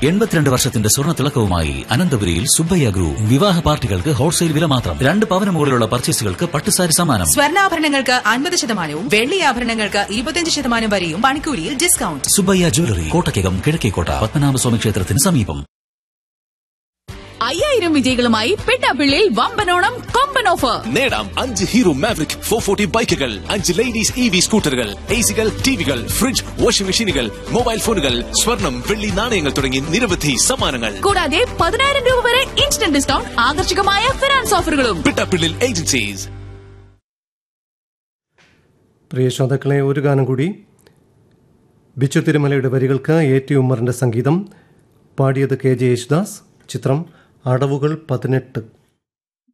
എൺപത്തിരണ്ട് വർഷത്തിന്റെ സ്വർണ്ണ തിളക്കവുമായി അനന്തപുരിയിൽ സുബ്ബയ്യ ഗ്രൂപ്പ് വിവാഹ പാർട്ടികൾക്ക് ഹോൾസെയിൽ വില മാത്രം രണ്ട് പവന് മുകളിലുള്ള പർച്ചേസുകൾക്ക് പട്ടുസാരി സമ്മാനം സ്വർണ്ണാഭരണങ്ങൾക്ക് അൻപത് ശതമാനവും വെള്ളി ആഭരണങ്ങൾക്ക് ഇരുപത്തിയഞ്ച് ശതമാനം വരെയും പണിക്കൂലിയിൽ ഡിസ്കൗണ്ട് സുബ്ബയ്യ ജ്വല്ലറി കോട്ടയ്ക്കകം കിഴക്കേക്കോട്ട പത്മനാഭസ്വാമി ക്ഷേത്രത്തിന് സമീപം അയ്യായിരം വിജയികളുമായി പെട്ടാപ്പിള്ളിയിൽ വമ്പനോണം കൊമ്പൻ ഓഫർ നേടാം അഞ്ച് ഹീറോ മാവറിക് ഫോർ ഫോർട്ടി ബൈക്കുകൾ അഞ്ച് ലേഡീസ് ഇ വി സ്കൂട്ടറുകൾ എ സികൾ ടിവികൾ ഫ്രിഡ്ജ് വാഷിംഗ് മെഷീനുകൾ മൊബൈൽ ഫോണുകൾ സ്വർണം വെള്ളി നാണയങ്ങൾ തുടങ്ങി നിരവധി സമ്മാനങ്ങൾ കൂടാതെ പതിനായിരം രൂപ വരെ ഇൻസ്റ്റന്റ് ഡിസ്കൗണ്ട് ആകർഷകമായ ഫിനാൻസ് ഓഫറുകളും പിട്ടാപ്പിള്ളിൽ ഏജൻസീസ് പ്രിയ ശ്രോതാക്കളെ ഒരു ഗാനം കൂടി ബിച്ചു തിരുമലയുടെ വരികൾക്ക് എ ടി ഉമ്മറിന്റെ സംഗീതം പാടിയത് കെ ജെ യേശുദാസ് ചിത്രം അടവുകൾ പതിനെട്ട്